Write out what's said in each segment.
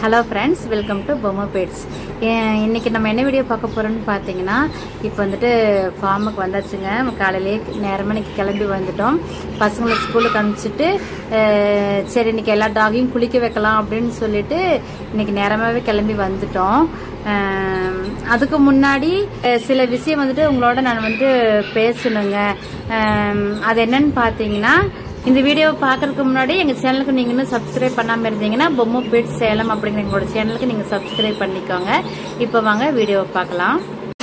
hello friends welcome to Bommai pets இன்னைக்கு நம்ம என்ன வீடியோ பார்க்க போகிறோம்னு பார்த்தீங்கன்னா இப்போ வந்துட்டு ஃபார்முக்கு வந்தாச்சுங்க காலையிலே நேரமாக இன்னைக்கு கிளம்பி வந்துட்டோம் பசங்களை ஸ்கூலுக்கு அனுப்பிச்சிட்டு அஹ், சரி இன்னைக்கு எல்லா டாகையும் குளிக்க வைக்கலாம் அப்படின்னு சொல்லிட்டு இன்னைக்கு நேரமாகவே கிளம்பி வந்துட்டோம் அஹ், அதுக்கு முன்னாடி அஹ், சில விஷயம் வந்துட்டு உங்களோட நான் வந்து பேசணுங்க அஹ், அது என்னன்னு பார்த்தீங்கன்னா இந்த வீடியோவை பார்க்கறதுக்கு முன்னாடி எங்க சேனலுக்கு நீங்க இன்னும் சப்ஸ்கிரைப் பண்ணாம இருந்தீங்கன்னா பொம்மை பிட் சேலம் அப்படிங்கிற எங்களோட சேனலுக்கு நீங்க சப்ஸ்கிரைப் பண்ணிக்கோங்க இப்போ வாங்க வீடியோவை பார்க்கலாம்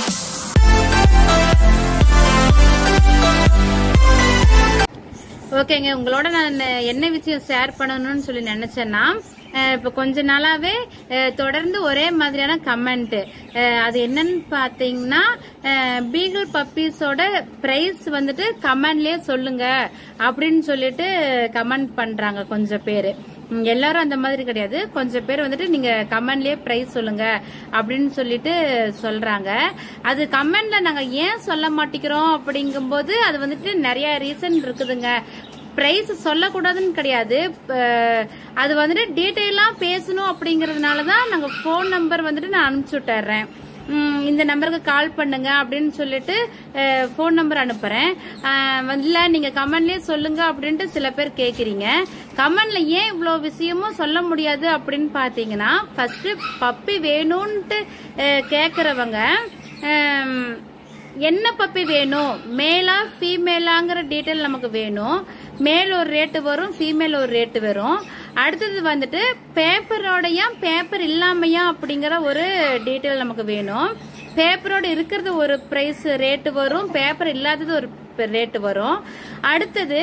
ஓகேங்க உங்களோட நான் என்ன விஷயம் ஷேர் பண்ணணும்னு சொல்லி நினைச்சேன்னா அஹ் இப்ப கொஞ்ச நாளாவே அஹ் தொடர்ந்து ஒரே மாதிரியான கமெண்ட் அது என்னன்னு பாத்தீங்கன்னா பீகிள் பப்பீஸோட பிரைஸ் வந்துட்டு கமெண்ட்லயே சொல்லுங்க அப்படின்னு சொல்லிட்டு கமெண்ட் பண்றாங்க கொஞ்சம் பேரு ம், எல்லாரும் அந்த மாதிரி கிடையாது கொஞ்சம் பேர் வந்துட்டு நீங்க கமெண்ட்லயே பிரைஸ் சொல்லுங்க அப்படின்னு சொல்லிட்டு சொல்றாங்க அது கமெண்ட்ல நாங்க ஏன் சொல்ல மாட்டேங்கிறோம் அப்படிங்கும்போது அது வந்துட்டு நிறைய ரீசன் இருக்குதுங்க பிரைஸ் சொல்லக்கூடாதுன்னு கிடையாது ப- அது வந்துட்டு டீட்டெயிலா பேசணும் அப்படிங்கறதுனால தான் நாங்க ஃபோன் நம்பர் வந்துட்டு நான் அனுப்பிச்சு விட்டுறேன் ம், இந்த நம்பருக்கு கால் பண்ணுங்க அப்படின்னு சொல்லிட்டு ஃபோன் நம்பர் அனுப்புறேன் அஹ், வந்து இல்ல நீங்க கமெண்ட்லயே சொல்லுங்க அப்படின்ட்டு சில பேர் கேக்குறீங்க கமெண்ட்ல ஏன் இவ்வளோ விஷயமும் சொல்ல முடியாது அப்படின்னு பாத்தீங்கன்னா ஃபர்ஸ்ட் பப்பி வேணும்ன்ட்டு அஹ், கேக்குறவங்க அம், என்ன பப்பி வேணும் மேலா ஃபீமேலாங்கிற டீட்டெயில் நமக்கு வேணும் மேல் ஒரு ரேட்டு வரும் ஃபீமேல் ஒரு ரேட்டு வரும் அடுத்தது வந்துட்டு பேப்பரோடையா பேப்பர் இல்லாமையா அப்படிங்கிற ஒரு டீட்டெயில் நமக்கு வேணும் பேப்பரோட இருக்கிறது ஒரு பிரைஸ் ரேட்டு வரும் பேப்பர் இல்லாதது ஒரு ரேட்டு வரும் அடுத்தது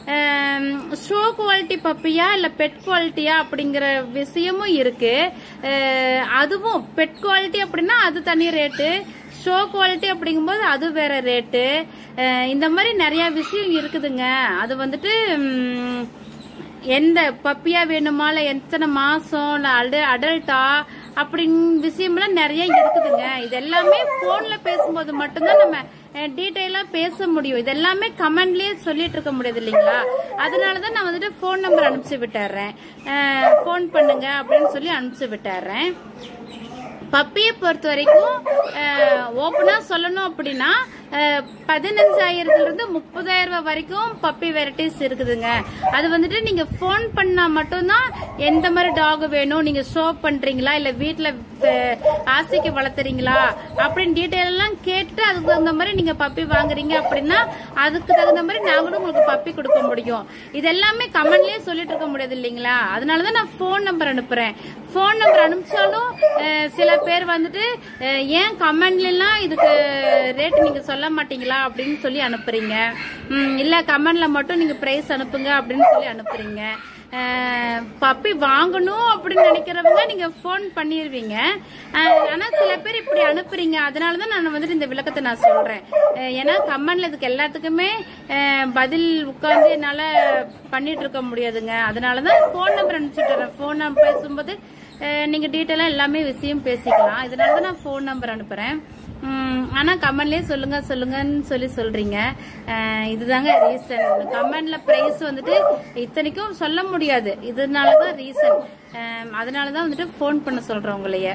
ஷோ குவாலிட்டி பப்பியா இல்ல பெட் குவாலிட்டியா அப்படிங்கிற விஷயமும் இருக்கு அஹ், அதுவும் பெட் குவாலிட்டி அப்படின்னா அது தனி ரேட்டு ஷோ குவாலிட்டி அப்படிங்கும்போது அது வேற ரேட்டு அஹ் இந்த மாதிரி நிறைய விஷயம் இருக்குதுங்க அது வந்துட்டு ம், எந்த பப்பியா வேணுமா இல்ல எத்தனை மாசம் இல்ல அட அடல்ட்டா அப்படிங் விஷயம்லாம் நிறைய இருக்குதுங்க இது எல்லாமே போன்ல பேசும்போது மட்டும்தான் நம்ம டீட்டெயிலா பேச முடியும் இது எல்லாமே கமெண்ட்லயே சொல்லிட்டு இருக்க முடியாது இல்லைங்களா அதனாலதான் நான் வந்துட்டு ஃபோன் நம்பர் அனுப்பிச்சு விட்டுறேன் ஃபோன் பண்ணுங்க அப்படின்னு சொல்லி அனுப்பிச்சு விட்டுறேன் பப்பியை பொறுத்த வரைக்கும் ஓப்பனா சொல்லணும் அப்படின்னா அஹ், பதினஞ்சாயிரத்துல இருந்து முப்பதாயிரம் ரூபாய் வரைக்கும் பப்பி வெரைட்டிஸ் இருக்குதுங்க அது வந்துட்டு நீங்க ஃபோன் பண்ணா மட்டும்தான் எந்த மாதிரி டாக் வேணும் நீங்க ஷோ பண்றீங்களா இல்ல வீட்டுல அஹ், ஆசைக்கு வளர்த்துறீங்களா அப்படின்னு டீட்டெயில் எல்லாம் கேட்டுட்டு அதுக்கு தகுந்த மாதிரி நீங்க பப்பி வாங்குறீங்க அப்படின்னா அதுக்கு தகுந்த மாதிரி நாங்களும் உங்களுக்கு பப்பி கொடுக்க முடியும் இது எல்லாமே கமெண்ட்லயே சொல்லிட்டு இருக்க முடியாது இல்லைங்களா அதனாலதான் நான் ஃபோன் நம்பர் அனுப்புறேன் ஃபோன் நம்பர் அனுப்பிச்சாலும் அஹ், சில பேர் வந்துட்டு அஹ், ஏன் கமெண்ட்ல எல்லாம் இதுக்கு ரேட் நீங்க சொல்ல மாட்டீங்களா அப்படின்னு சொல்லி அனுப்புறீங்க ம், இல்ல கமெண்ட்ல மட்டும் நீங்க பிரைஸ் அனுப்புங்க அப்படின்னு சொல்லி அனுப்புறீங்க அஹ், பப்பி வாங்கணும் அப்படின்னு நினைக்கிறவங்க நீங்க ஃபோன் பண்ணிருவீங்க அஹ், ஆனா சில பேர் இப்படி அனுப்புறீங்க அதனாலதான் நான் வந்துட்டு இந்த விளக்கத்தை நான் சொல்றேன் அஹ், ஏன்னா கமெண்ட்ல இதுக்கு எல்லாத்துக்குமே அஹ், பதில் உட்கார்ந்து என்னால பண்ணிட்டு இருக்க முடியாதுங்க அதனாலதான் ஃபோன் நம்பர் அனுப்பிச்சுட்டுறேன் ஃபோன் நம்பர் பேசும்போது அஹ், நீங்க டீட்டெயிலா எல்லாமே விஷயம் பேசிக்கலாம் இதனாலதான் நான் ஃபோன் நம்பர் அனுப்புறேன் உம், ஆனா கமெண்ட்லயே சொல்லுங்க சொல்லுங்கன்னு சொல்லி சொல்றீங்க அஹ், இதுதாங்க ரீசன் கமெண்ட்ல பிரைஸ் வந்துட்டு இத்தனைக்கும் சொல்ல முடியாது இதனாலதான் ரீசன் அதனாலதான் வந்துட்டு ஃபோன் பண்ண சொல்றேன் உங்களைய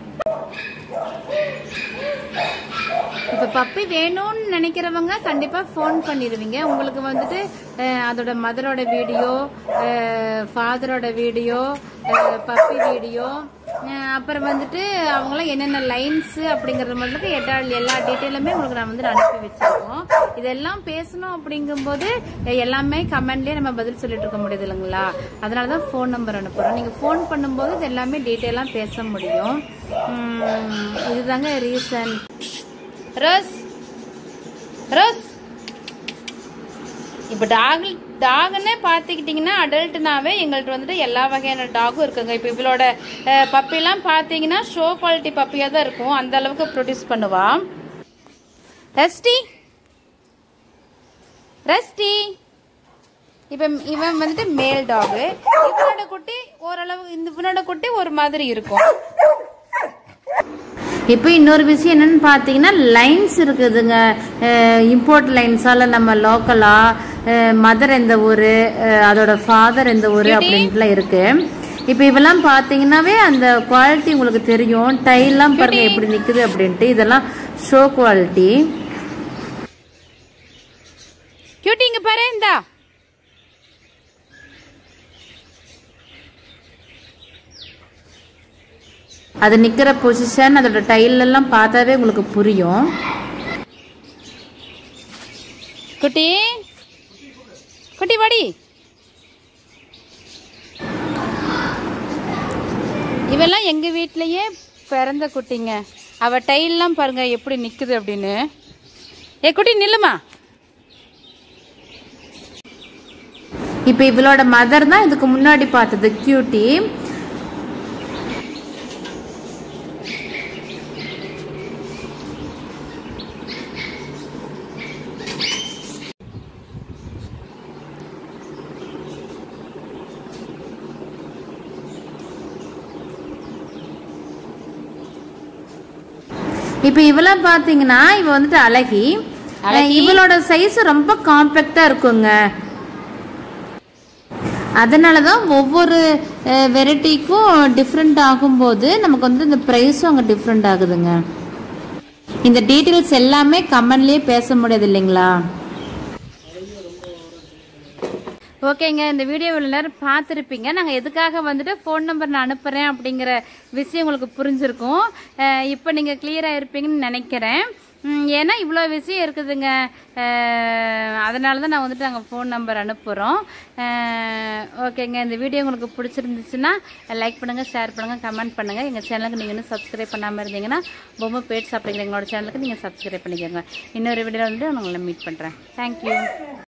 இப்ப பப்பி வேணும்னு நினைக்கிறவங்க கண்டிப்பா ஃபோன் பண்ணிடுவீங்க உங்களுக்கு வந்துட்டு அஹ், அதோட மதரோட வீடியோ ஃபாதரோட வீடியோ பப்பி வீடியோ அப்புறம் வந்துட்டு அவங்களாம் என்னென்ன லைன்ஸ் அப்படிங்கறது மட்டும் எல்லா எல்லா டீட்டெயிலுமே உங்களுக்கு நான் வந்து அனுப்பி வச்சிருக்கோம் இதெல்லாம் பேசணும் அப்படிங்கும்போது அஹ், எல்லாமே கமெண்ட்லயே நம்ம பதில் சொல்லிட்டு இருக்க முடியாது இல்லைங்களா அதனாலதான் ஃபோன் நம்பர் அனுப்புறோம் நீங்க ஃபோன் பண்ணும்போது இது எல்லாமே டீட்டெயிலா பேச முடியும் உம், இதுதாங்க ரீசன் ரோஸ் ரோஸ் இப்போ டாக் டாக்னே பார்த்துக்கிட்டிங்கன்னா அடல்ட்னாவே எங்கள்கிட்ட வந்துட்டு எல்லா வகையான டாகும் இருக்குங்க இப்போ இவளோட அஹ், பப்பிலாம் பார்த்தீங்கன்னா ஷோ குவாலிட்டி பப்பியாக தான் இருக்கும் அந்த அளவுக்கு ப்ரொடியூஸ் பண்ணுவா ரஸ்டி ரஸ்டி இப்போ இவன் வந்துட்டு மேல் டாகு இவனோட குட்டி ஓரளவு இந்த இவனோட குட்டி ஒரு மாதிரி இருக்கும் இப்போ இன்னொரு விஷயம் என்னன்னு பார்த்தீங்கன்னா லைன்ஸ் இருக்குதுங்க இம்போர்ட் லைன்ஸால நம்ம லோக்கலா மதர் எந்த ஊர் அதோட ஃபாதர் எந்த ஊர் அப்படின்ட்டுலாம் இருக்கு இப்போ இவெல்லாம் பார்த்தீங்கன்னாவே அந்த குவாலிட்டி உங்களுக்கு தெரியும் டைல்லாம் பாருங்க எப்படி நிக்குது அப்படின்ட்டு இதெல்லாம் ஷோ குவாலிட்டி கியூட்டி இங்க பாரு இந்தா அது நிக்கிற பொசிஷன் அதோட டைல் எல்லாம் பார்த்தாவே உங்களுக்கு புரியும் குட்டி குட்டி வாடி இவெல்லாம் எங்க வீட்லயே பிறந்த குட்டிங்க அவ டைல்லாம் பாருங்க எப்படி நிக்குது அப்படின்னு ஏ குட்டி நில்லுமா இப்போ இவளோட மதர் தான் இதுக்கு முன்னாடி பார்த்தது கியூட்டி இப்போ இவெல்லாம் பார்த்தீங்கன்னா இவ வந்துட்டு அழகி இவளோட சைஸ் ரொம்ப காம்பேக்டா இருக்குங்க அதனால தான் ஒவ்வொரு வெரைட்டிக்கும் டிஃப்ரெண்ட் ஆகும்போது நமக்கு வந்து இந்த ப்ரைஸும் அங்கே டிஃப்ரெண்ட் ஆகுதுங்க இந்த டீட்டெயில்ஸ் எல்லாமே கமெண்ட்லேயே பேச முடியாது இல்லைங்களா ஓகேங்க இந்த வீடியோ இவ்வளோ நேரம் பார்த்துருப்பீங்க நாங்கள் எதுக்காக வந்துட்டு ஃபோன் நம்பர் நான் அனுப்புகிறேன் அப்படிங்கிற விஷயம் உங்களுக்கு புரிஞ்சிருக்கும் அஹ் இப்போ நீங்கள் கிளியராக இருப்பீங்கன்னு நினைக்கிறேன் உம், ஏன்னா இவ்வளோ விஷயம் இருக்குதுங்க அஹ் அதனால தான் நான் வந்துட்டு நாங்கள் ஃபோன் நம்பர் அனுப்புகிறோம் ஓகேங்க இந்த வீடியோ உங்களுக்கு பிடிச்சிருந்துச்சுன்னா லைக் பண்ணுங்கள் ஷேர் பண்ணுங்கள் கமெண்ட் பண்ணுங்கள் எங்கள் சேனலுக்கு நீங்கள் இன்னும் சப்ஸ்கிரைப் பண்ணாமல் இருந்தீங்கன்னா பொம்மை பேட்ஸ் அப்படிங்கிற எங்களோட சேனலுக்கு நீங்கள் சப்ஸ்கிரைப் பண்ணிக்கோங்க இன்னொரு வீடியோ வந்து நான் உங்களை மீட் பண்ணுறேன் தேங்க்யூ